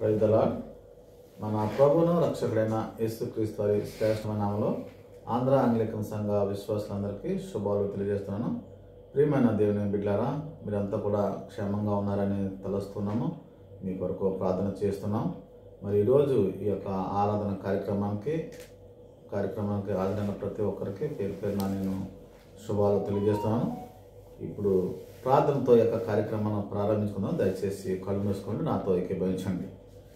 ప్రైదల మన ప్రభును రక్షకుడైన యేసుక్రీస్తు వారి శ్రేష్టమైన నామలో ఆంధ్ర ఆంగ్లికన్ సంఘ విశ్వాసులందరికీ శుభాలు తెలియజేస్తున్నాను ప్రియమైన దేవుని బిడ్డారా మీరంతా కూడా క్షేమంగా ఉన్నారని తలుస్తున్నాము మీ కొరకు ప్రార్థన చేస్తున్నాం మరి ఈరోజు ఈ యొక్క ఆరాధన కార్యక్రమానికి కార్యక్రమానికి హాజరైన ప్రతి ఒక్కరికి పేరు పేరున నేను శుభాలు తెలియజేస్తున్నాను ఇప్పుడు ప్రార్థనతో ఈ యొక్క కార్యక్రమాన్ని ప్రారంభించుకుందాం దయచేసి కళ్ళు మూసుకోండి నాతో ఏకీభవించండి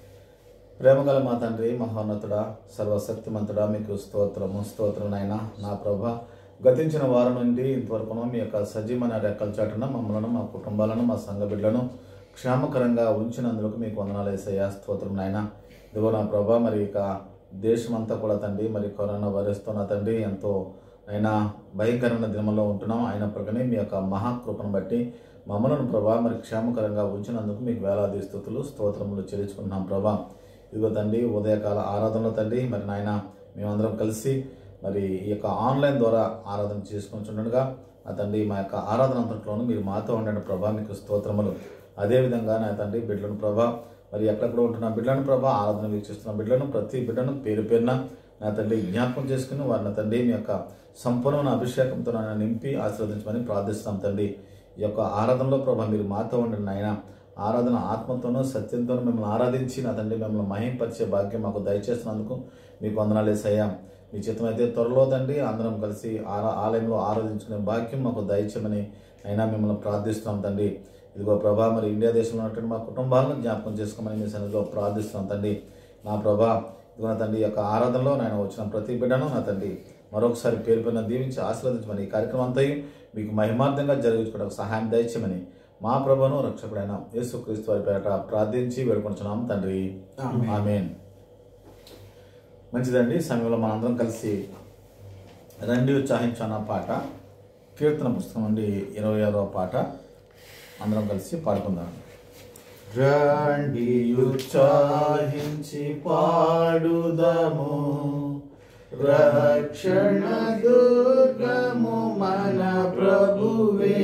ప్రేమగల మా తండ్రి మహోన్నతుడా సర్వశక్తిమంతుడా మీకు స్తోత్రము స్తోత్రం నాయన నా ప్రభ గతించిన వారం నుండి ఇంతవరకును మీ యొక్క సజీవమైన రెక్కల చాటున మమ్మల్ని మా కుటుంబాలను మా సంఘ బిడ్డలను క్షేమకరంగా ఉంచినందుకు మీకు వందనాలు వేసయ్యా స్తోత్రం నాయన ఇదిగో నా ప్రభా మరి ఇక దేశమంతా కూడా తండ్రి మరి కరోనా వైరస్తో నా తండ్రి ఎంతో అయినా భయంకరమైన దినంలో ఉంటున్నాం అయినప్పటికీ మీ యొక్క మహాకృపను బట్టి మమ్మలను ప్రభా మరి క్షేమకరంగా ఉంచినందుకు మీకు వేలాది స్థుతులు స్తోత్రములు చెల్లించుకుంటున్నాం ప్రభా ఇదిగో తండ్రి ఉదయకాల ఆరాధనలో తండ్రి మరి నాయన మేమందరం కలిసి మరి ఈ యొక్క ఆన్లైన్ ద్వారా ఆరాధన చేసుకుంటుండగా నా తండ్రి మా యొక్క ఆరాధన అంతట్లోనూ మీరు మాతో ఉండండి ప్రభా మీకు స్తోత్రములు అదేవిధంగా నా తండ్రి బిడ్డలను ప్రభా మరి ఎక్కడెక్కడ ఉంటున్న బిడ్డలను ప్రభా ఆరాధన వీక్షిస్తున్న బిడ్డలను ప్రతి బిడ్డను పేరు పేరున నా తండ్రి జ్ఞాపకం చేసుకుని వారిని తండ్రి మీ యొక్క సంపూర్ణమైన అభిషేకంతో నన్ను నింపి ఆశీర్వదించమని ప్రార్థిస్తున్నాం తండ్రి ఈ యొక్క ఆరాధనలో ప్రభా మీరు మాతో ఉండండి నాయన ఆరాధన ఆత్మతోనూ సత్యంతోనూ మిమ్మల్ని ఆరాధించి నా తండ్రి మిమ్మల్ని మహింపరిచే భాగ్యం మాకు దయచేసినందుకు మీకు వందనాలు వేసయ్యా మీ చిత్తం అయితే త్వరలో తండ్రి అందరం కలిసి ఆరా ఆలయంలో ఆరాధించుకునే భాగ్యం మాకు దయచేయమని అయినా మిమ్మల్ని ప్రార్థిస్తున్నాం తండ్రి ఇదిగో ప్రభా మరి ఇండియా దేశంలో ఉన్నటువంటి మా కుటుంబాలను జ్ఞాపకం చేసుకోమని మీ సన్నిధిలో ప్రార్థిస్తున్నాం తండ్రి నా ప్రభా ఇదిగో నా తండ్రి ఈ యొక్క ఆరాధనలో నేను వచ్చిన ప్రతి బిడ్డను నా తండ్రి మరొకసారి పేరు పైన దీవించి ఆశీర్వదించమని ఈ కార్యక్రమం అంతా మీకు మహిమార్థంగా జరిగించుకోవడానికి సహాయం దయచేయమని మా ప్రభును రక్షకుడైన యేసుక్రీస్తు వారి పేరట ప్రార్థించి వేడుకుంటున్నాం తండ్రి ఆమెన్ మంచిదండి ఈ సమయంలో మనందరం కలిసి రండి ఉత్సాహించు అన్న పాట కీర్తన పుస్తకం నుండి ఇరవై ఆరవ పాట అందరం కలిసి పాడుకుందాం రండి ఉత్సాహించి పాడుదము రక్షణ దుర్గము మన ప్రభువే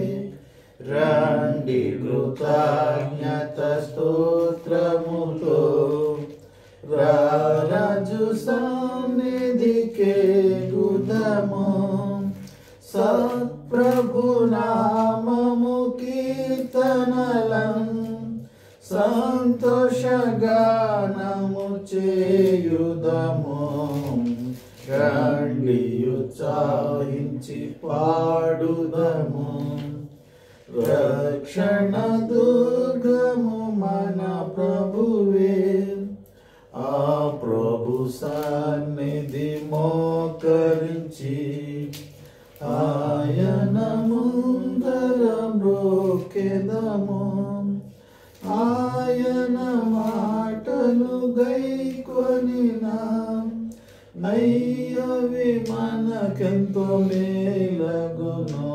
రండి కృతజ్ఞత స్తోత్రముతో రాజు సన్నిధికే గుదము సత్ప్రభు నామము కీర్తనలం సంతోషగానము చేయుదము రండి ఉత్సాహించి పాడుదము రక్షణ దుర్గము మన ప్రభువే ఆ ప్రభు సన్నిధి మోకరించి ఆయన ముందర మ్రోకెదము ఆయన మాటలు గైకొనినా అయ్యవి మనకెంతో మేలగును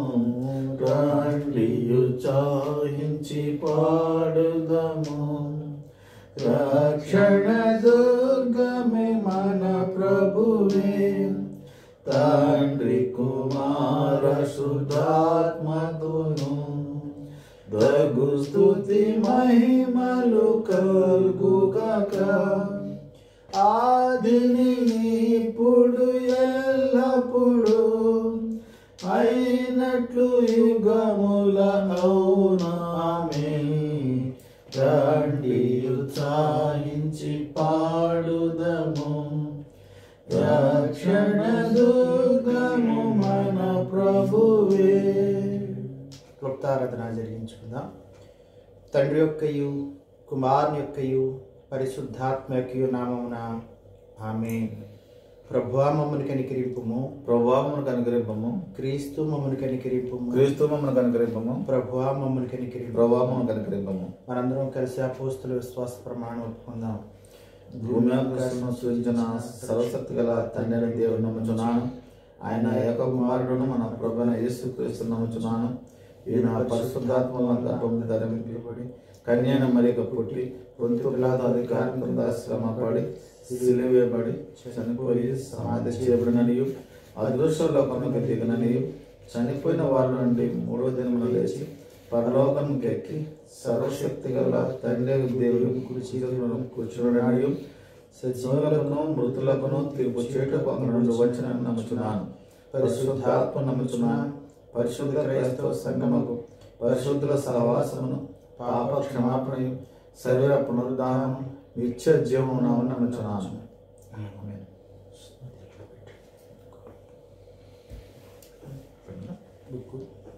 రండి ఉత్సాహించి పాడుదము రక్షణ దుర్గమే మన ప్రభువే తండ్రి కుమార శుద్ధాత్మతును దగు స్థుతి మహిమలు కల్గుగాక ఆదిని ఇప్పుడు ఎల్లప్పుడు అయినట్లు యుగముల అవునామే రండి ఉత్సాహించి పాడుదము రక్షణ దుర్గము మన ప్రభువే క్లుప్తారాధన జరిగించుకుందాం తండ్రి యొక్కయు కుమారుని యొక్కయు పరిశుద్ధాత్మ యొక్కయు నామమున ఆమె ప్రభువా మమ్మల్ని కనికరింపుము ప్రభావమును కనుగరింపము క్రీస్తు మమ్మల్ని కనికరింపుము క్రీస్తు మమ్మల్ని కనుగరింపము ప్రభువా మమ్మల్ని కనికరింపు ప్రభావమును కనుగరింపము మనందరం కలిసి అపోస్తుల విశ్వాస ప్రమాణం ఒప్పుకుందాం భూమి ఆకాశమును సృజించిన సర్వశక్తి గల తండ్రి దేవుని నమ్ముచున్నాను ఆయన ఏక కుమారుడును మన ప్రభున యేసు క్రీస్తు నమ్ముచున్నాను ఈయన పరిశుద్ధాత్మ గర్భముని ధరింపబడి కన్యాన మరిక పుట్టి పొంతు పిలాత అధికారం కింద శ్రమ పడి సిలువేయబడి చనిపోయి సమాధి చేయబడిననియు అదృశ్య లోకములకు దిగననియు చనిపోయిన వారి నుండి మూడవ దినమున లేచి పరలోకంకెక్కి సర్వశక్తి గల తండ్రి దేవుడు కుర్చీ కూర్చున్నాడు సజీవులకును మృతులకును తీర్పు చేటుకు నుండి వచ్చిన నమ్ముచున్నాను పరిశుద్ధాత్మ నమ్ముచున్నాను పరిశుద్ధ క్రైస్తవ సంగమకు పరిశుద్ధుల సహవాసమును పాప క్షమాపణయు శరీర పునరుద్ధానం నిత్య జీవమును నమ్ముచున్నాను ఆమేన్. బుక్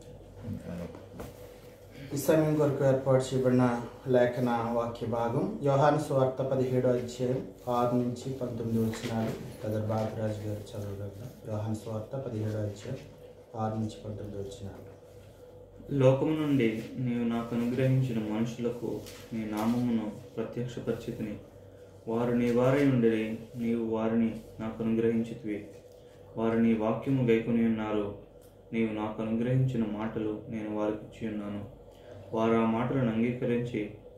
ఈ సమయం కొరకు ఏర్పాటు చేయబడిన లేఖన వాక్య భాగం యోహాను సువార్త పదిహేడో అధ్యాయం ఆరు నుంచి పంతొమ్మిది వచ్చినాలు బ్రదర్ బాబురాజు గారు చదవగలరు యోహాను సువార్త పదిహేడో అధ్యాయం ఆరు నుంచి పంతొమ్మిది వచ్చినాలు లోకము నుండి నీవు నాకు అనుగ్రహించిన మనుషులకు నీ నామమును ప్రత్యక్షపరిచితిని వారు నీ వారై ఉండేది నీవు వారిని నాకు అనుగ్రహించితివి వారు నీ వాక్యము గైకొని ఉన్నారు నీవు నాకు అనుగ్రహించిన మాటలు నేను వారికి ఇచ్చి ఉన్నాను వారు ఆ మాటలను అంగీకరించి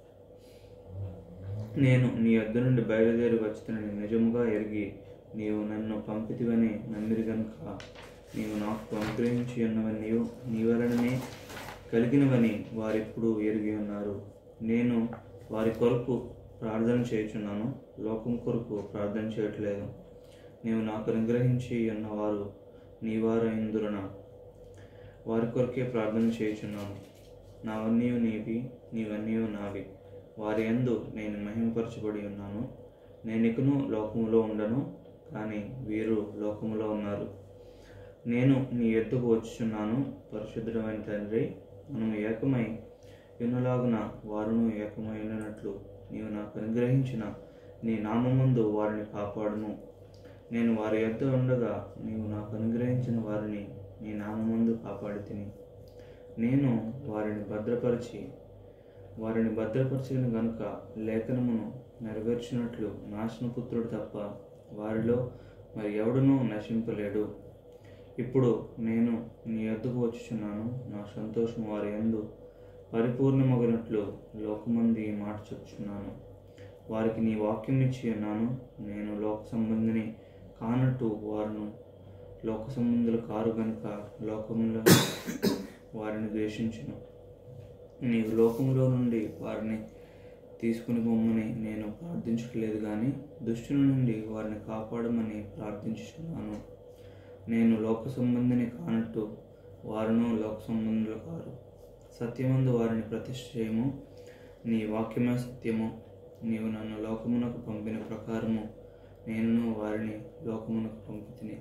నేను నీ వద్ద నుండి బయలుదేరి వచ్చినని నిజముగా ఎరిగి నీవు నన్ను పంపితివని నమ్మిరి గనుక నీవు నాకు అనుగ్రహించి ఉన్నవని నీవు నీ వలననే కలిగినవని వారిప్పుడు ఎరిగి ఉన్నారు నేను వారి కొరకు ప్రార్థన చేయుచున్నాను లోకం కొరకు ప్రార్థన చేయట్లేదు నీవు నాకు అనుగ్రహించి ఉన్నవారు నీ వారు ఇందురన వారి కొరకే ప్రార్థన చేయుచున్నాను నావన్నీ నీవి నీవన్నీ నావి వారి యందు నేను మహిమపరచబడి ఉన్నాను నేనికను లోకములో ఉండను కానీ వీరు లోకములో ఉన్నారు నేను నీ ఎద్దుకు వచ్చుచున్నాను పరిశుద్ధమైన తండ్రి మనం ఏకమై వినులాగున వారును ఏకమై ఉన్నట్లు నీవు నాకు అనుగ్రహించిన నీ నామమందు వారిని కాపాడును నేను వారి యొద్ద ఉండగా నీవు నాకు అనుగ్రహించిన వారిని నీ నామమందు కాపాడి తిని నేను వారిని భద్రపరిచి వారిని భద్రపరిచిన గనుక లేఖనమును నెరవేర్చినట్లు నాశనపుత్రుడు తప్ప వారిలో మరి ఎవడునూ నశింపలేడు ఇప్పుడు నేను నీ ఎద్దుకు వచ్చుచున్నాను నా సంతోషం వారి యందు పరిపూర్ణమగినట్లు లోకమంది ఈ మాట చెప్పుచున్నాను వారికి నీ వాక్యం ఇచ్చి ఉన్నాను నేను లోక సంబంధిని కానట్టు వారును లోక సంబంధులు కారు గనుక లోకంలో వారిని ద్వేషించును నీవు లోకంలో నుండి వారిని తీసుకుని పొమ్మని నేను ప్రార్థించట్లేదు కానీ దుష్టుని నుండి వారిని కాపాడమని ప్రార్థించుచున్నాను నేను లోక సంబంధిని కానట్టు వారును లోక సంబంధులు కారు సత్యమందు వారిని ప్రతిష్ఠ చేయము నీ వాక్యమే సత్యము నీవు నన్ను లోకమునకు పంపిన ప్రకారము నేనును వారిని లోకమునకు పంపితిని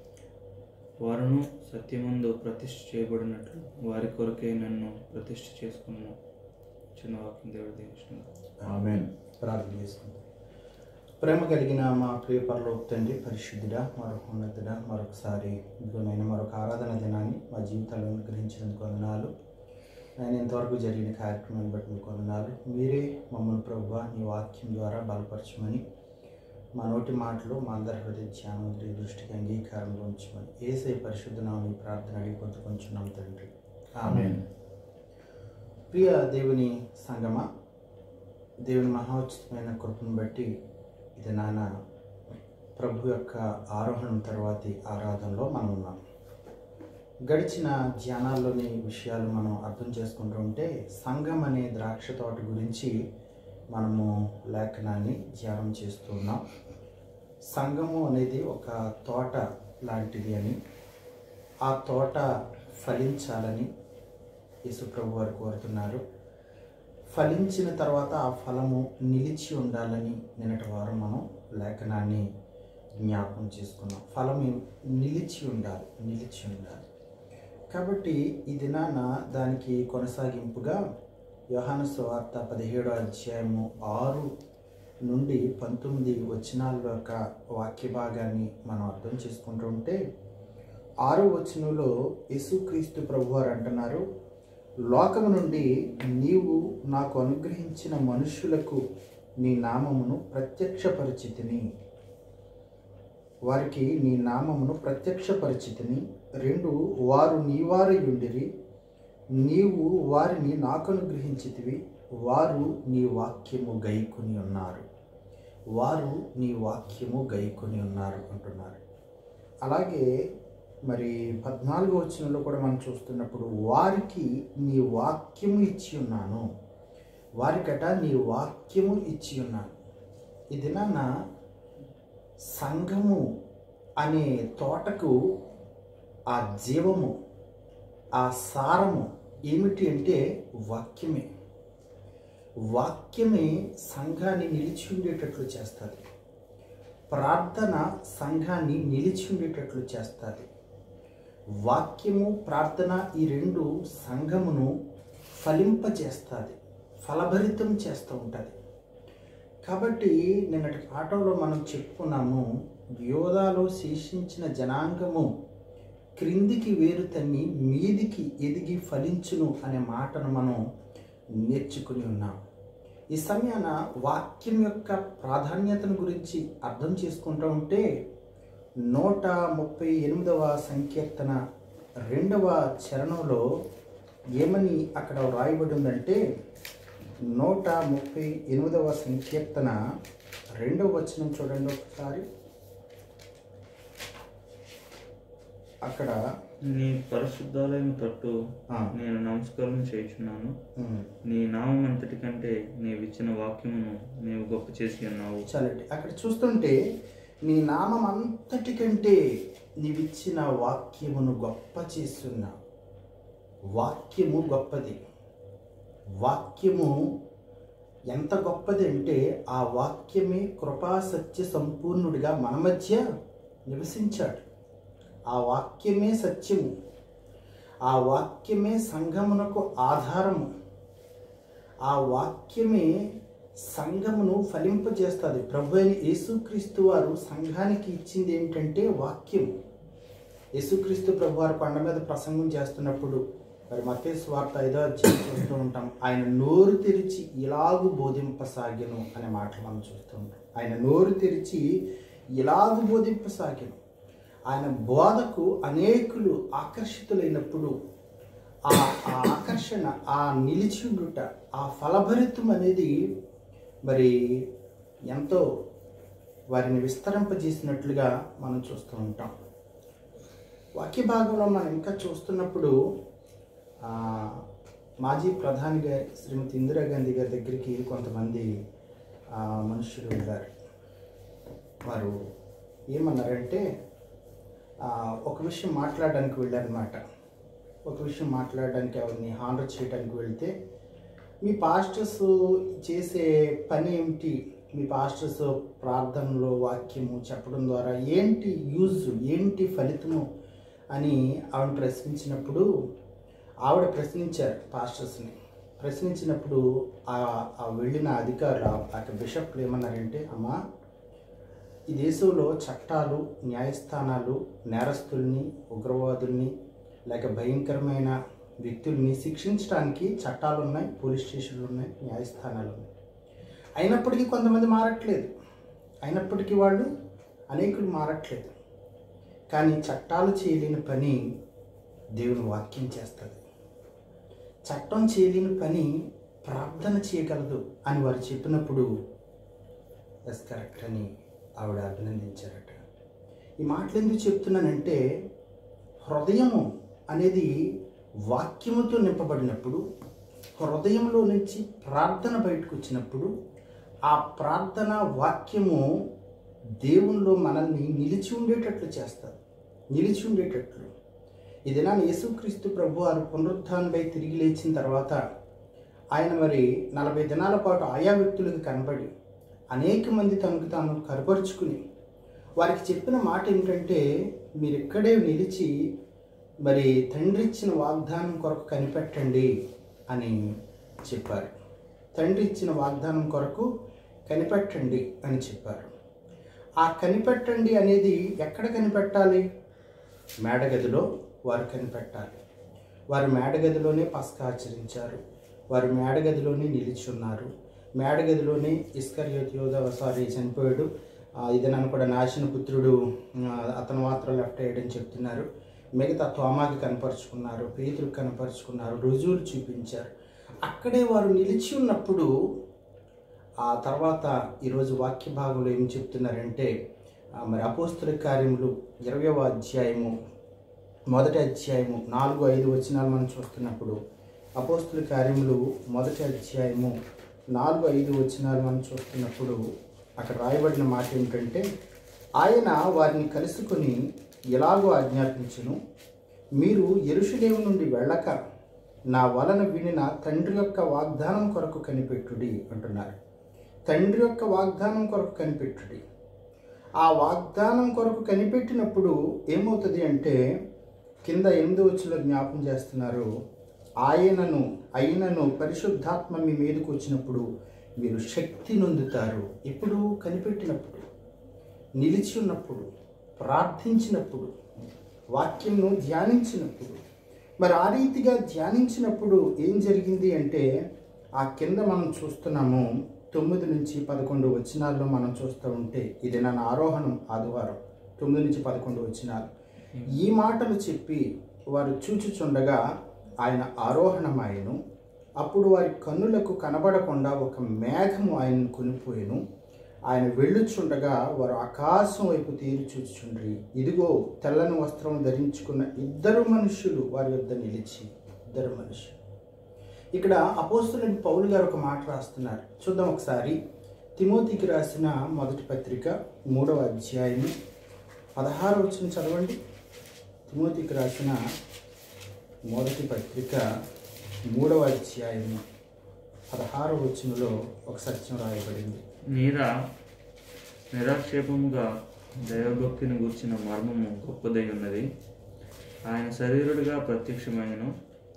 వారును సత్యమందు ప్రతిష్ఠ చేయబడినట్లు వారి కొరకే నన్ను ప్రతిష్ఠ చేసుకున్నాను చిన్న వాక్యం దేవుడు దీవించిన ఆమేన్ ప్రార్థన చేసుకుందాం ప్రేమ కలిగిన మా ప్రియ పరలోక తండ్రి పరిశుద్ధుడా మరొక ఉన్నతుడా మరొకసారి ఇదిగోనైనా మరొక ఆరాధన దినాన్ని మా జీవితాల్లో అనుగ్రహించినందుకు వందనాలు నేను ఇంతవరకు జరిగిన కార్యక్రమాన్ని బట్టి మీకు వందనాలు మీరే మమ్మల్ని ప్రభు నీ వాక్యం ద్వారా బలపరచమని మా నోటి మాటలు మా అందరి హృదయ ధ్యానం దృష్టికి అంగీకారంలో ఉంచమని ఏసై పరిశుద్ధనామని ప్రార్థన అడిగి పొందుకొంచున్నాం తండ్రి ఆమేన్ ప్రియ దేవుని సంగమ దేవుని మహోచితమైన కృపను బట్టి ఇది నాన్న ప్రభు యొక్క ఆరోహణం తర్వాతి ఆరాధనలో మనం ఉన్నాం గడిచిన ధ్యానాల్లోని విషయాలు మనం అర్థం చేసుకుంటూ ఉంటే సంఘం అనే ద్రాక్ష తోట గురించి మనము లేఖనాన్ని ధ్యానం చేస్తూ ఉన్నాం సంఘము అనేది ఒక తోట లాంటిది అని ఆ తోట ఫలించాలని యేసుప్రభు వారు కోరుతున్నారు ఫలించిన తర్వాత ఆ ఫలము నిలిచి ఉండాలని నిన్నటి వారం మనం లేఖనాన్ని జ్ఞాపకం చేసుకున్నాం ఫలం నిలిచి ఉండాలి నిలిచి ఉండాలి కాబట్టి ఈ దినాన దానికి కొనసాగింపుగా యోహాను సువార్త పదిహేడో అధ్యాయము ఆరు నుండి పంతొమ్మిది వచనాల యొక్క వాక్య భాగాన్ని మనం అర్థం చేసుకుంటుంటే ఆరో వచనంలో యేసుక్రీస్తు ప్రభువారు అంటున్నారు లోకము నుండి నీవు నాకు అనుగ్రహించిన మనుషులకు నీ నామమును ప్రత్యక్షపరిచితిని వారికి నీ నామమును ప్రత్యక్షపరిచితిని రెండు వారు నీవారై ఉండిరి నీవు వారిని నాకు అనుగ్రహించితివి వారు నీ వాక్యము గైకొని ఉన్నారు వారు నీ వాక్యము గైకొని ఉన్నారు అంటున్నారు అలాగే మరి పద్నాలుగో వచనంలో కూడా మనం చూస్తున్నప్పుడు వారికి నీ వాక్యము ఇచ్చి ఉన్నాను వారికట నీ వాక్యము ఇచ్చి ఉన్నాను ఇది నాన్న సంఘము అనే తోటకు ఆ జీవము ఆ సారము ఏమిటి అంటే వాక్యమే వాక్యమే సంఘాన్ని నిలిచి ఉండేటట్లు చేస్తుంది ప్రార్థన సంఘాన్ని నిలిచి ఉండేటట్లు చేస్తుంది వాక్యము ప్రార్థన ఈ రెండు సంఘమును ఫలింపచేస్తుంది ఫలభరితం చేస్తూ ఉంటుంది కాబట్టి నిన్నటి పాఠంలో మనం చెప్పుకున్నాము యోధాలో శేషించిన జనాంగము క్రిందికి వేరు తన్ని మీదికి ఎదిగి ఫలించును అనే మాటను మనం నేర్చుకుని ఉన్నాం ఈ సమయాన వాక్యం యొక్క ప్రాధాన్యతను గురించి అర్థం చేసుకుంటూ ఉంటే నూట ముప్పై ఎనిమిదవ సంకీర్తన రెండవ చరణంలో ఏమని అక్కడ వ్రాయబడి ఉందంటే నూట ముప్పై ఎనిమిదవ సంకీర్తన రెండవ వచనం చూడండి ఒకసారి అక్కడ నీ పరిశుద్ధాలయం తట్టు ఆ, నేను నమస్కారం చేయుచున్నాను ఉమ్, నీ నామం అంతటి కంటే నీవిచ్చిన వాక్యమును నీవు గొప్ప చేసి ఉన్నావు చాలండి అక్కడ చూస్తుంటే నీ నామం అంతటికంటే నీవిచ్చిన వాక్యమును గొప్ప చేస్తున్నా వాక్యము గొప్పది వాక్యము ఎంత గొప్పది అంటే ఆ వాక్యమే కృపా సత్య సంపూర్ణుడిగా మన మధ్య నివసించాడు ఆ వాక్యమే సత్యము ఆ వాక్యమే సంఘమునకు ఆధారము ఆ వాక్యమే సంఘమును ఫలింపజేస్తుంది ప్రభు అయిన యేసుక్రీస్తు వారు సంఘానికి ఇచ్చింది ఏంటంటే వాక్యం యేసుక్రీస్తు ప్రభు వారు కొండ మీద ప్రసంగం చేస్తున్నప్పుడు మరి మతేస్ వార్త ఐదో అధ్యాయం చూస్తూ ఉంటాం ఆయన నోరు తెరిచి ఇలాగు బోధింపసాగెను అనే మాటలు మనం చూస్తూ ఉంటాం ఆయన నోరు తెరిచి ఇలాగు బోధింపసాగెను ఆయన బోధకు అనేకులు ఆకర్షితులైనప్పుడు ఆ ఆ ఆకర్షణ ఆ నిలిచి ఉండుట ఆ ఫలభరితం అనేది మరి ఎంతో వారిని విస్తరింపజేసినట్లుగా మనం చూస్తూ ఉంటాం వాక్య భాగంలో మనం ఇంకా చూస్తున్నప్పుడు ఆ, మాజీ ప్రధానిగా శ్రీమతి ఇందిరాగాంధీ గారి దగ్గరికి కొంతమంది ఆ, మనుషులు వెళ్ళారు వారు ఏమన్నారంటే ఆ, ఒక విషయం మాట్లాడడానికి వెళ్ళారనమాట ఒక విషయం మాట్లాడడానికి ఎవరిని హానర్ చేయడానికి వెళ్తే మీ పాస్టర్స్ చేసే పని ఏమిటి మీ పాస్టర్స్ ప్రార్థనలో వాక్యము చెప్పడం ద్వారా ఏంటి యూజ్ ఏంటి ఫలితము అని ఆవిడ ప్రశ్నించినప్పుడు ఆవిడ ప్రశ్నించారు పాస్టర్స్ని ప్రశ్నించినప్పుడు ఆ ఆ వెళ్ళిన అధికారులు ఆ బిషప్లు ఏమన్నారంటే అమ్మా ఈ దేశంలో చట్టాలు న్యాయస్థానాలు నేరస్తుల్ని ఉగ్రవాదుల్ని లేక భయంకరమైన వ్యక్తుల్ని శిక్షించడానికి చట్టాలు ఉన్నాయి పోలీస్ స్టేషన్లు ఉన్నాయి న్యాయస్థానాలు ఉన్నాయి అయినప్పటికీ కొంతమంది మారట్లేదు అయినప్పటికీ వాళ్ళు అనేకులు మారట్లేదు కానీ చట్టాలు చేయలేని పని దేవుని వాక్యం చేస్తుంది చట్టం చేయలేని పని ప్రార్థన చేయగలదు అని వారు చెప్పినప్పుడు ఎస్ కరెక్ట్ అని ఆవిడ అభినందించారట ఈ మాటలు ఎందుకు చెప్తున్నానంటే హృదయము అనేది వాక్యముతో నింపబడినప్పుడు హృదయంలో నుంచి ప్రార్థన బయటకు వచ్చినప్పుడు ఆ ప్రార్థన వాక్యము దేవునిలో మనల్ని నిలిచి ఉండేటట్లు చేస్తుంది నిలిచి ఉండేటట్లు ఈ దినాన్ని యేసుక్రీస్తు ప్రభు వారు పునరుద్ధానంపై తిరిగి లేచిన తర్వాత ఆయన మరి నలభై దినాల పాటు ఆయా వ్యక్తులకు కనబడి అనేక మంది తనకు తాను కనపరుచుకుని వారికి చెప్పిన మాట ఏంటంటే మీరు ఇక్కడే నిలిచి మరి తండ్రి ఇచ్చిన వాగ్దానం కొరకు కనిపెట్టండి అని చెప్పారు తండ్రి ఇచ్చిన వాగ్దానం కొరకు కనిపెట్టండి అని చెప్పారు ఆ కనిపెట్టండి అనేది ఎక్కడ కనిపెట్టాలి మేడగదిలో వారు కనిపెట్టాలి వారు మేడగదిలోనే పస్కా ఆచరించారు వారు మేడగదిలోనే నిలిచున్నారు మేడగదిలోనే ఇస్కర్యోత్ యోధ సారీ చనిపోయాడు ఆ, ఇది నన్ను కూడా నాశన పుత్రుడు ఆ, అతను మాత్రం లెఫ్ట్ అయ్యాడని చెప్తున్నారు మిగతా తోమాకి కనపరుచుకున్నారు పేతులకు కనపరుచుకున్నారు రుజువులు చూపించారు అక్కడే వారు నిలిచి ఉన్నప్పుడు ఆ తర్వాత ఈరోజు వాక్య భాగంలో ఏం చెప్తున్నారంటే ఆ, మరి అపోస్తుల కార్యములు ఇరవయవ అధ్యాయము మొదటి అధ్యాయము నాలుగు ఐదు వచనాలు మనం చూస్తున్నప్పుడు అపోస్తుల కార్యములు మొదటి అధ్యాయము నాలుగు ఐదు వచనాలు మనం చూస్తున్నప్పుడు అక్కడ రాయబడిన మాట ఏమిటంటే ఆయన వారిని కలుసుకొని ఎలాగో ఆజ్ఞాపించును మీరు ఎరుషులేము నుండి వెళ్ళక నా వలన వినిన తండ్రి యొక్క వాగ్దానం కొరకు కనిపెట్టుడి అంటున్నారు తండ్రి యొక్క వాగ్దానం కొరకు కనిపెట్టుడి ఆ వాగ్దానం కొరకు కనిపెట్టినప్పుడు ఏమవుతుంది అంటే కింద ఎనిమిది వచ్చులో జ్ఞాపం చేస్తున్నారు ఆయనను అయినను పరిశుద్ధాత్మ మీ మీదకు వచ్చినప్పుడు మీరు శక్తి నొందుతారు ఇప్పుడు కనిపెట్టినప్పుడు నిలిచి ఉన్నప్పుడు ప్రార్థించినప్పుడు వాక్యంను ధ్యానించినప్పుడు మరి ఆ రీతిగా ధ్యానించినప్పుడు ఏం జరిగింది అంటే ఆ కింద మనం చూస్తున్నాము తొమ్మిది నుంచి పదకొండు వచనాల్లో మనం చూస్తూ ఉంటే ఇది నా ఆరోహణం ఆదివారం తొమ్మిది నుంచి పదకొండు వచనాలు ఈ మాటలు చెప్పి వారు చూచుచుండగా ఆయన ఆరోహణమాయను అప్పుడు వారి కన్నులకు కనబడకుండా ఒక మేఘము ఆయనను కొనిపోయెను ఆయన వెళ్ళుచుండగా వారు ఆకాశం వైపు తీరి చూచుచుండ్రి ఇదిగో తెల్లని వస్త్రం ధరించుకున్న ఇద్దరు మనుషులు వారి యొద్ద నిలిచి ఇద్దరు మనుషులు ఇక్కడ అపోస్తులని పౌలు గారు ఒక మాట రాస్తున్నారు చూద్దాం ఒకసారి తిమోతికి రాసిన మొదటి పత్రిక మూడవ అధ్యాయం పదహారు వచ్చిన చదవండి తిమోతికి రాసిన మొదటి పత్రిక మూడవ అధ్యాయము పదహారు వచనంలో ఒక సత్యం రాయబడింది మీరా నిరాక్షేపముగా దైవభక్తిని గూర్చిన మర్మము గొప్పదై ఉన్నది ఆయన శరీరుడిగా ప్రత్యక్షమైనను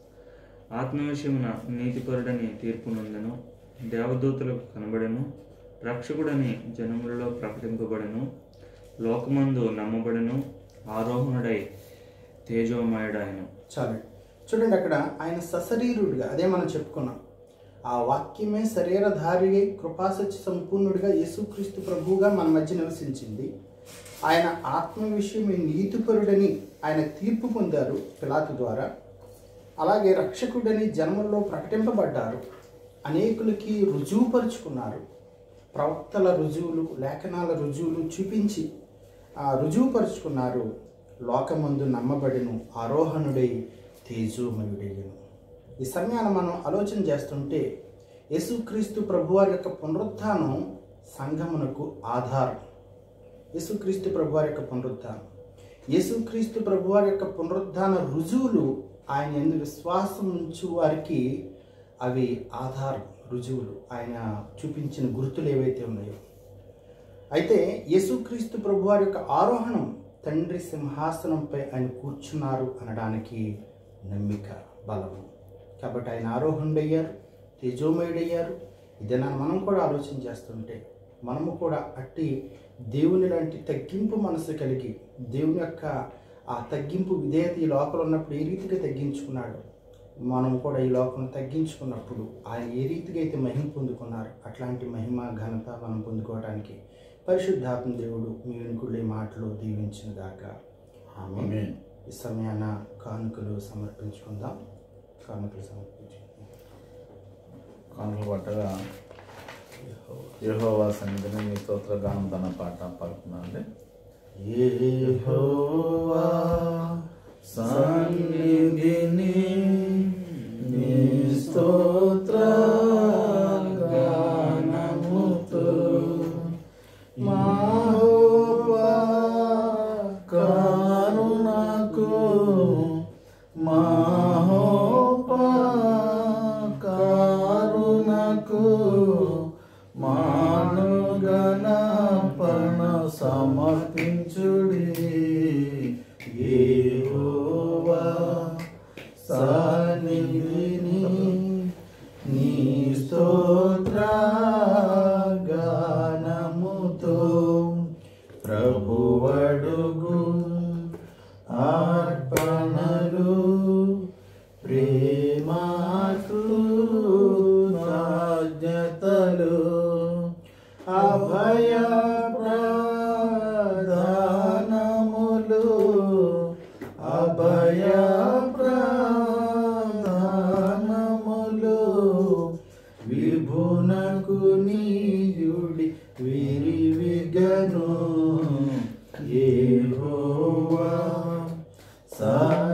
ఆత్మవిషయమున నీతిపరుడని తీర్పు నొందెను దేవదూతలకు కనబడెను రక్షకుడని జనములలో ప్రకటింపబడెను లోకమందు నమ్మబడెను ఆరోహణుడై తేజోమయుడాయను చాలు చూడండి అక్కడ ఆయన సశరీరుడిగా అదే మనం చెప్పుకున్నాం ఆ వాక్యమే శరీరధారి కృపాసత్య సంపూర్ణుడిగా యేసుక్రీస్తు ప్రభువుగా మన మధ్య నివసించింది ఆయన ఆత్మ విషయమే నీతిపరుడని ఆయన తీర్పు పొందారు పిలాతు ద్వారా అలాగే రక్షకుడని జన్మల్లో ప్రకటింపబడ్డారు అనేకులకి రుజువుపరుచుకున్నారు ప్రవక్తల రుజువులు లేఖనాల రుజువులు చూపించి ఆ రుజువుపరుచుకున్నారు లోకమందు నమ్మబడిను ఆరోహణుడై తేజోమయుడయ్యను ఈ సమయాన్ని మనం ఆలోచన చేస్తుంటే యేసుక్రీస్తు ప్రభువారి యొక్క పునరుత్థానం సంఘమునకు ఆధారం యేసుక్రీస్తు ప్రభువారి యొక్క పునరుత్థానం యేసుక్రీస్తు ప్రభువారి యొక్క పునరుద్ధాన రుజువులు ఆయన ఎందు విశ్వాసం ఉంచు వారికి అవి ఆధారం రుజువులు ఆయన చూపించిన గుర్తులు ఏవైతే ఉన్నాయో అయితే యేసుక్రీస్తు ప్రభువారి యొక్క ఆరోహణం తండ్రి సింహాసనంపై ఆయన కూర్చున్నారు అనడానికి నమ్మిక బలము కాబట్టి ఆయన ఆరోహణుడయ్యారు తేజోమయుడయ్యారు ఇదేనా మనం కూడా ఆలోచన చేస్తుంటే మనము కూడా అట్టి దేవుని లాంటి తగ్గింపు మనసు కలిగి దేవుని యొక్క ఆ తగ్గింపు విధేయత ఈ లోకంలో ఉన్నప్పుడు ఏ రీతిగా తగ్గించుకున్నాడు మనం కూడా ఈ లోకం తగ్గించుకున్నప్పుడు ఆయన ఏ రీతిగా అయితే మహిమ పొందుకున్నారు అట్లాంటి మహిమ ఘనత మనం పొందుకోవడానికి పరిశుద్ధాత్మ దేవుడు మీ వెనుకుళ్ళే మాటలు దీవించిన దాకా ఆమె ఆమేన్. ఈ సమయాన కానుకలు సమర్పించుకుందాం కానుకలు సమర్పించుకుందాం కానుకలు పట్టగా యెహోవా సన్నిధిని మీ స్తోత్ర గానం తన పాట పాడుతున్నాండి యెహోవా సన్నిధిని నీ స్తోత్ర గానముతో మహోవా కరుణకు మహోపకారుణకు మానుగణపణ సమర్పించుడి యెహోవా సన్నిధిని నీ స్తోత్ర గానముతో ప్రభువడుగు అర్పణలు ప్రేమాకృతజ్ఞతలు అభయ ప్రధానములు అభయ ప్రధానములు విభునకు నీయుడి విరివిగను ఏహోవా సా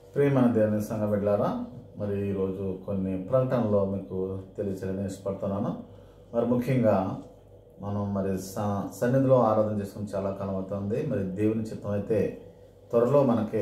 ప్రియమైన దేవుని సంఘ బిడ్డారా మరి ఈరోజు కొన్ని ప్రకటనలో మీకు తెలియచేయడానికి ఇష్టపడుతున్నాను మరి ముఖ్యంగా మనం మరి స- సన్నిధిలో ఆరాధన చేసుకుని చాలా కాలం అవుతుంది మరి దేవుని చిత్తం అయితే త్వరలో మనకి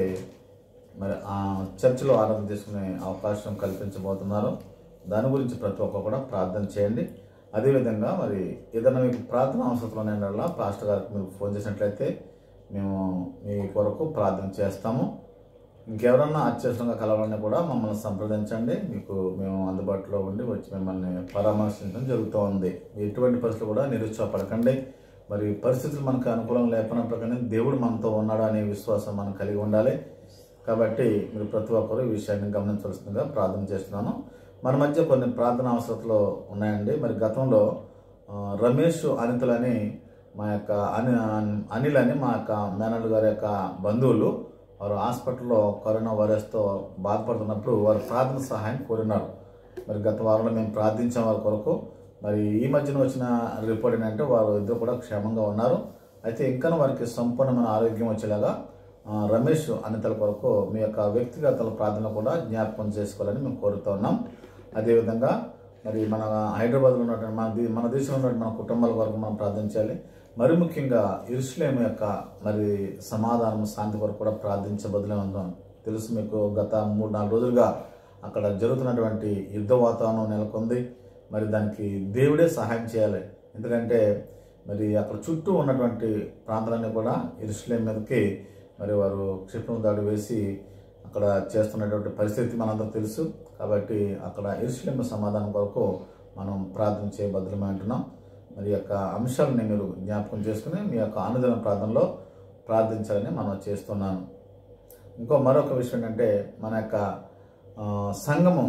మరి ఆ చర్చిలో ఆరాధన చేసుకునే అవకాశం కల్పించబోతున్నారు దాని గురించి ప్రతి ఒక్కరు కూడా ప్రార్థన చేయండి అదేవిధంగా మరి ఏదైనా మీకు ప్రార్థన అవసరం ఉన్నట్ల పాస్టర్ గారికి మీరు ఫోన్ చేసినట్లయితే మేము మీ కొరకు ప్రార్థన చేస్తాము ఇంకెవరన్నా అత్యవసరంగా కలవాలని కూడా మమ్మల్ని సంప్రదించండి మీకు మేము అందుబాటులో ఉండి వచ్చి మిమ్మల్ని పరామర్శించడం జరుగుతూ ఉంది ఎటువంటి పరిస్థితులు కూడా నిరుత్సాహపడకండి మరి పరిస్థితులు మనకు అనుకూలం లేకపోయినప్పుడు కానీ దేవుడు మనతో ఉన్నాడు అనే విశ్వాసం మనం కలిగి ఉండాలి కాబట్టి మీరు ప్రతి ఒక్కరు ఈ విషయాన్ని గమనించవలసిందిగా ప్రార్థన చేస్తున్నాను మన మధ్య కొన్ని ప్రార్థన అవసరతలు ఉన్నాయండి మరి గతంలో ఆ, రమేష్ అనితలని మా యొక్క అని అనిల్ అని మా యొక్క మేనల్డ్ గారి యొక్క బంధువులు వారు హాస్పిటల్లో కరోనా వైరస్తో బాధపడుతున్నప్పుడు వారు ప్రార్థన సహాయం కోరినారు మరి గత వారంలో మేము ప్రార్థించాం వారి కొరకు మరి ఈ మధ్యన వచ్చిన రిపోర్ట్ ఏంటంటే వారు ఇద్దరు కూడా క్షేమంగా ఉన్నారు అయితే ఇంకా వారికి సంపూర్ణమైన ఆరోగ్యం వచ్చేలాగా ఆ, రమేష్ అనితల కొరకు మీ యొక్క వ్యక్తిగత ప్రార్థన కూడా జ్ఞాపకం చేసుకోవాలని మేము కోరుతూ ఉన్నాం అదేవిధంగా మరి మన హైదరాబాద్లో ఉన్నటువంటి మన దే- మన దేశంలో ఉన్నటువంటి మన కుటుంబాల కొరకు మనం ప్రార్థించాలి మరి ముఖ్యంగా ఇరుషులేం యొక్క మరి సమాధానం శాంతి కొరకు కూడా ప్రార్థించబదులే ఉన్నాం తెలుసు మీకు గత మూడు నాలుగు రోజులుగా అక్కడ జరుగుతున్నటువంటి యుద్ధ వాతావరణం నెలకొంది మరి దానికి దేవుడే సహాయం చేయాలి ఎందుకంటే మరి అక్కడ చుట్టూ ఉన్నటువంటి ప్రాంతాలన్నీ కూడా ఇరుషులేం మీదకి మరి వారు క్షిపణి దాడి వేసి అక్కడ చేస్తున్నటువంటి పరిస్థితి మనందరూ తెలుసు కాబట్టి అక్కడ ఇరుషులేం సమాధానం కొరకు మనం ప్రార్థన చేయబద్రమై అంటున్నాం మరి ఈ యొక్క అంశాలని మీరు జ్ఞాపకం చేసుకుని మీ యొక్క అనుదిన ప్రార్థనలో ప్రార్థించాలని మనం చేస్తున్నాను ఇంకో మరొక విషయం ఏంటంటే మన యొక్క ఆ, సంఘము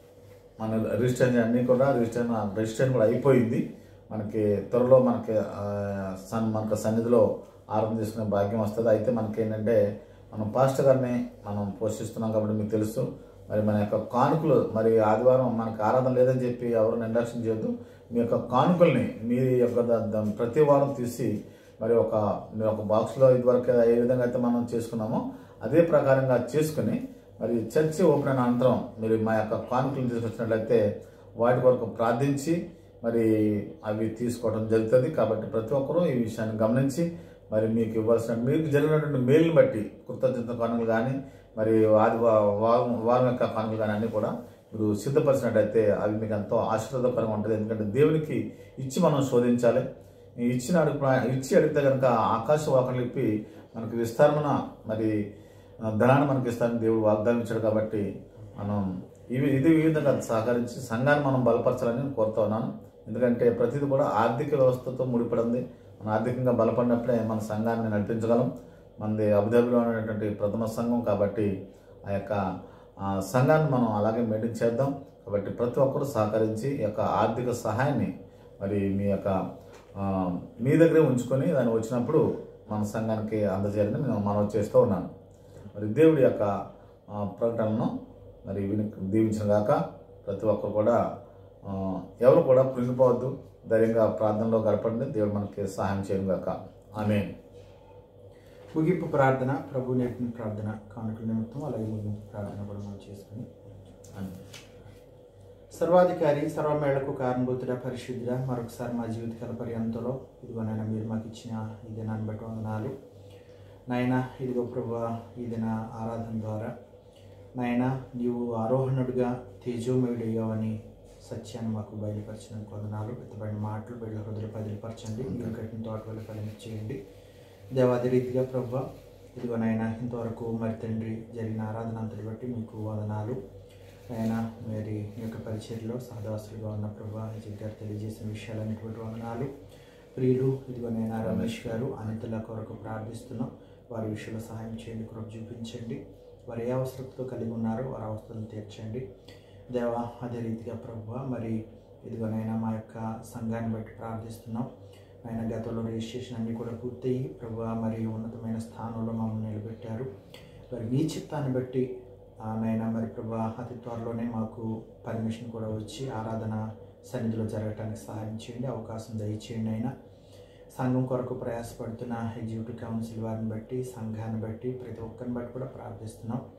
మన రిజిస్ట్రేషన్ అన్నీ కూడా రిజిస్ట్రేషన్ రిజిస్ట్రేషన్ కూడా అయిపోయింది మనకి త్వరలో మనకి ఆ, సన్ మనకు సన్నిధిలో ఆరంభం చేసుకునే భాగ్యం వస్తుంది అయితే మనకి ఏంటంటే మనం పాస్టర్ గారిని మనం పోషిస్తున్నాం కాబట్టి మీకు తెలుసు మరి మన యొక్క కానుకలు మరి ఆదివారం మనకు ఆరాధన లేదని చెప్పి ఎవరు నిర్లక్ష్యం చేయొద్దు మీ యొక్క కానుకల్ని మీ యొక్క ద- ద- ప్రతి వారం తీసి మరి ఒక మీరు ఒక బాక్స్లో ఇదివరకు ఏ విధంగా అయితే మనం చేసుకున్నామో అదే ప్రకారంగా చేసుకుని మరి చర్చి ఓపెన్ అయిన అనంతరం మీరు మా యొక్క కానుకలను తీసుకొచ్చినట్లయితే వాటి కొరకు ప్రార్థించి మరి అవి తీసుకోవడం జరుగుతుంది కాబట్టి ప్రతి ఒక్కరూ ఈ విషయాన్ని గమనించి మరి మీకు ఇవ్వాల్సిన మీకు జరిగినటువంటి మేలుని బట్టి కృతజ్ఞత కానుకలు కానీ మరి ఆది వా- వారం వారం యొక్క కానుకలు కానీ అన్నీ కూడా మీరు సిద్ధపరిచినట్టయితే అవి మీకు ఎంతో ఆశీర్వాదకరంగా ఉంటుంది ఎందుకంటే దేవునికి ఇచ్చి మనం శోధించాలి ఈ ఇచ్చిన అడుగు ఇచ్చి అడిగితే కనుక ఆకాశ వాకలు ఇప్పి మనకి విస్తరణ మరి ఆ, ధనాన్ని మనకి ఇస్తారని దేవుడు వాగ్దానం ఇచ్చాడు కాబట్టి మనం ఇవి ఇది ఈ విధంగా సహకరించి సంఘాన్ని మనం బలపరచాలని నేను కోరుతా ఉన్నాను ఎందుకంటే ప్రతిదీ కూడా ఆర్థిక వ్యవస్థతో ముడిపడింది మన ఆర్థికంగా బలపడినప్పుడే మన సంఘాన్ని నడిపించగలం మనది అబుదాబిలో ఉన్నటువంటి ప్రథమ సంఘం కాబట్టి ఆ యొక్క ఆ, సంఘాన్ని మనం అలాగే మెయింటైన్ చేద్దాం కాబట్టి ప్రతి ఒక్కరూ సహకరించి ఈ యొక్క ఆర్థిక సహాయాన్ని మరి మీ యొక్క ఆ, మీ దగ్గరే ఉంచుకొని దాన్ని వచ్చినప్పుడు మన సంఘానికి అందజేయాలని నేను మనవి చేస్తూ ఉన్నాను మరి దేవుడి యొక్క ఆ, ప్రకటనను మరి విని దీవించిన గాక ప్రతి ఒక్కరు కూడా ఆ, ఎవరు కూడా కృంగిపోవద్దు ధైర్యంగా ప్రార్థనలో గడపండి దేవుడు మనకి సహాయం చేయను గాక ఆమె ముగింపు ప్రార్థన ప్రభు నేర్పిన ప్రార్థన కానుకల నిమిత్తం అలాగే ముగింపు ప్రార్థన కూడా మనం చేసుకుని సర్వాధికారి సర్వమేళకు కారణభూతుడ పరిశుద్ధుడ మరొకసారి మా జీవితకాల పర్యంతంలో ఇదిగో నాయన మీరు మాకు ఇచ్చిన ఈ దినాన్ని బట్టి వందనాలు నాయన ఇదిగో ప్రభు ఈ దిన ఆరాధన ద్వారా నాయన నీవు ఆరోహణుడిగా తేజోమయుడిగావని సత్యాన్ని మాకు బయలుపరిచిన వందనాలు పెద్దబడిన మాటలు బిడ్డ హృదయలు బయలుపరచండి మీరు కట్టిన తోట వల్ల ఫలం చేయండి దేవాది రీతిగా ప్రభు ఇదిగో నాయన ఇంతవరకు మరి తండ్రి జరిగిన ఆరాధన అంతటి బట్టి మీకు వందనాలు ఆయన మరి మీ యొక్క పరిచర్లో సహదాసులుగా ఉన్న ప్రభా అజిత్ గారు తెలియజేసిన విషయాలన్నిటి వందనాలు ప్రియులు ఇదిగో నేను రమేష్ గారు అనితల కొరకు ప్రార్థిస్తున్నాం వారి విషయంలో సహాయం చేయండి కృప చూపించండి వారు ఏ అవసరంతో కలిగి ఉన్నారో వారి అవసరాలను తీర్చండి దేవా అదే రీతిగా ప్రభు మరి ఇదిగోనైనా మా యొక్క సంఘాన్ని బట్టి ప్రార్థిస్తున్నాం ఆయన గతంలో రిజిస్ట్రేషన్ అన్నీ కూడా పూర్తయి ప్రభు మరి ఉన్నతమైన స్థానంలో మమ్మల్ని నిలబెట్టారు మరి మీ చిత్తాన్ని బట్టి నాయన మరి ప్రభా అతి త్వరలోనే మాకు పర్మిషన్ కూడా వచ్చి ఆరాధన సన్నిధిలో జరగటానికి సహాయం చేయండి అవకాశం దయచేయండి అయినా సంఘం కొరకు ప్రయాసపడుతున్న ఎగ్జిక్యూటివ్ కౌన్సిల్ వారిని బట్టి సంఘాన్ని బట్టి ప్రతి ఒక్కరిని బట్టి కూడా ప్రార్థిస్తున్నాం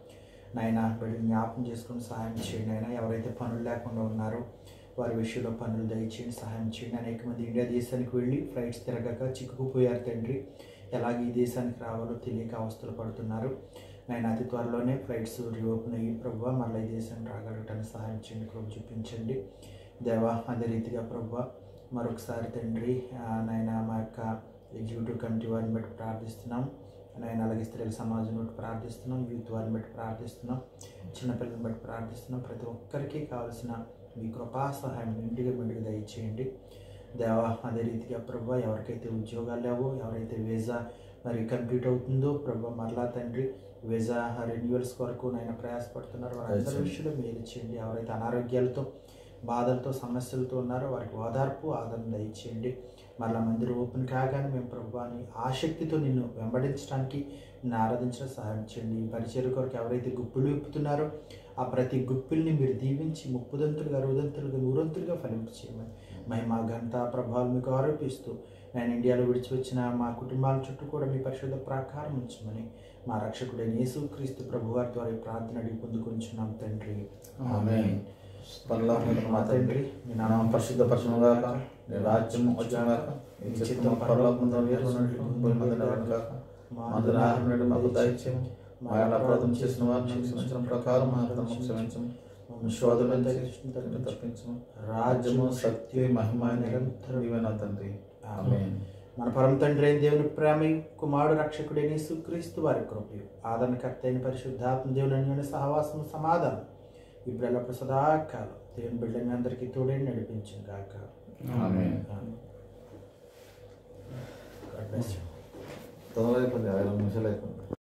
నాయన బిడ్డలు జ్ఞాపకం చేసుకుని సహాయం చేయండి అయినా ఎవరైతే పనులు లేకుండా ఉన్నారో వారి విషయంలో పనులు దయచేయండి సహాయం చేయండి అనేక మంది ఇండియా దేశానికి వెళ్ళి ఫ్లైట్స్ తిరగక చిక్కుకుపోయారు తండ్రి ఎలాగ ఈ దేశానికి రావాలో తెలియక అవస్థలు పడుతున్నారు నేను అతి త్వరలోనే ఫ్లైట్స్ రీఓపెన్ అయ్యి ప్రభు మళ్ళీ ఈ దేశానికి రాగలగటానికి సహాయం చేయండి ప్రభు చూపించండి దేవా అదే రీతిగా ప్రభు మరొకసారి తండ్రి ఆ, నాయన మా యొక్క ఎగ్జిక్యూటివ్ కమిటీ వారిని బట్టి ప్రార్థిస్తున్నాం నాయన అలాగే స్త్రీల సమాజం బట్టి ప్రార్థిస్తున్నాం యూత్ వారిని బట్టి ప్రార్థిస్తున్నాం చిన్నపిల్లల్ని బట్టి ప్రార్థిస్తున్నాం ప్రతి ఒక్కరికి కావాల్సిన మీ కృపా సహాయం ఇంటికి మెండుగా దయచేయండి దేవా అదే రీతిగా ప్రభు ఎవరికైతే ఉద్యోగాలు లేవో ఎవరైతే వీసా మరి కంప్లీట్ అవుతుందో ప్రభు మరలా తండ్రి వీసా రెన్యువల్స్ కొరకు నేను ప్రయాసపడుతున్నారు వారందరి దయచేయండి. విషయంలో మేలు చేయండి ఎవరైతే అనారోగ్యాలతో బాధలతో సమస్యలతో ఉన్నారో వారికి ఓదార్పు ఆదరణ దయచేయండి మరలా మందిరం ఓపెన్ కాగానే మేము ప్రభువాని ఆసక్తితో నిన్ను వెంబడించడానికి నిన్ను ఆరాధించడం సహాయం చేయండి ఈ పరిచయ కొరకు ఎవరైతే గుప్పులు విప్పుతున్నారో ఆ ప్రతి గుప్పిల్ని మీరు దీవించి ముప్పుదంతులుగా అరుదంతులుగా నూరంతులుగా ఫలింపు చేయమని మహిమ ఘనత ప్రభావం మీకు ఆరోపిస్తూ నేను ఇండియాలో విడిచి వచ్చిన మా కుటుంబాల చుట్టూ కూడా మీ పరిశుద్ధ ప్రాకారం ఉంచమని మా రక్షకుడైన యేసుక్రీస్తు ప్రభువారి ద్వారా ఈ ప్రార్థన అడిగి పొందుకుంటున్నాం తండ్రి ఆమేన్. పరలోకమందున్న మా తండ్రి మీ నామం పరిశుద్ధపరచనుగాక నీ రాజ్యం వచ్చుగాక నీ చిత్తం పరలోకమందు నెరవేరునట్లు భూమి మీద నెరవేరుగాక మా దినాహారం నేడు మాకు దయచేయము మా ఎలా అపరాధం చేసిన వారిని క్షమించిన ప్రకారం మా అపరాధం క్షమించము మమ్మల్ని శోధన నుంచి తప్పించము రాజ్యము శక్తి మహిమ నిరంతరం నీవే నా తండ్రి ఆమేన్ మన పరమ తండ్రి అయిన దేవుని ప్రేమ కుమారుడు రక్షకుడైన యేసుక్రీస్తు వారి కృపయు ఆదరణకర్త అయిన పరిశుద్ధాత్మ దేవుని అన్యోన్య సహవాసం సమాధానం ఇప్పుడు ఎల్లప్పుడు సదాకాలం దేవుని బిడ్డని అందరికీ తోడే నడిపించిన గాక ఆమేన్ God bless you. తొందరగా అయిపోయింది ఐదు నిమిషాలు అయిపోయింది